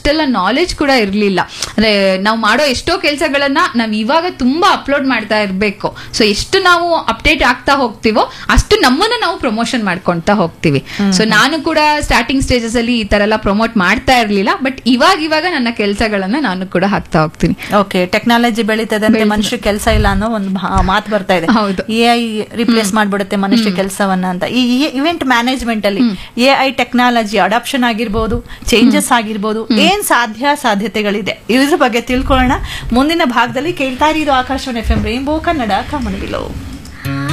ಅಷ್ಟೆಲ್ಲ ನಾಲೆಜ್ ಕೂಡ ಇರಲಿಲ್ಲ ಅಂದ್ರೆ ನಾವು ಮಾಡೋ ಎಷ್ಟೋ ಕೆಲಸಗಳನ್ನ ನಾವು ಇವಾಗ ತುಂಬಾ ಅಪ್ಲೋಡ್ ಮಾಡ್ತಾ ಇರಬೇಕು ಸೊ ಎಷ್ಟು ನಾವು ಅಪ್ಡೇಟ್ ಆಗ್ತಾ ಹೋಗ್ತೀವೋ ಅಷ್ಟು ನಮ್ಮನ್ನ ನಾವು ಪ್ರಮೋಷನ್ ಮಾಡ್ಕೊಂತಾ ಹೋಗ್ತೀವಿ ಸೊ ನಾನು ಕೂಡ ಸ್ಟಾರ್ಟಿಂಗ್ ಸ್ಟೇಜಸ್ ಅಲ್ಲಿ ಈ ತರ ಎಲ್ಲ ಪ್ರಮೋಟ್ ಮಾಡ್ತಾ ಇರ್ಲಿಲ್ಲ ಬಟ್ ಇವಾಗ ಇವಾಗ ನನ್ನ ಕೆಲಸಗಳನ್ನ ನಾನು ಕೂಡ ಹಾಕ್ತಾ ಹೋಗ್ತೀನಿ ಓಕೆ ಟೆಕ್ನಾಲಜಿ ಬೆಳೀತದಂತೆ ಮನುಷ್ಯ ಕೆಲಸ ಇಲ್ಲ ಅನ್ನೋ ಒಂದು ಭಾ- ಮಾತು ಬರ್ತಾ ಇದೆ ಹೌದು. ಎ ಐ ರಿಪ್ಲೇಸ್ ಮಾಡ್ಬಿಡುತ್ತೆ ಮನುಷ್ಯ ಕೆಲಸವನ್ನ ಅಂತ ಈ ಇವೆಂಟ್ ಮ್ಯಾನೇಜ್ಮೆಂಟ್ ಅಲ್ಲಿ ಎ ಐ ಟೆಕ್ನಾಲಜಿ ಅಡಾಪ್ಷನ್ ಆಗಿರ್ಬೋದು ಚೇಂಜಸ್ ಆಗಿರ್ಬೋದು ಏನ್ ಸಾಧ್ಯ ಸಾಧ್ಯತೆಗಳಿದೆ ಇದ್ರ ಬಗ್ಗೆ ತಿಳ್ಕೊಳ್ಳೋಣ ಮುಂದಿನ ಭಾಗದಲ್ಲಿ ಕೇಳ್ತಾ ಇರೋದು Akashvani F M rainbow Kannada ಕಮನವಿಲೋ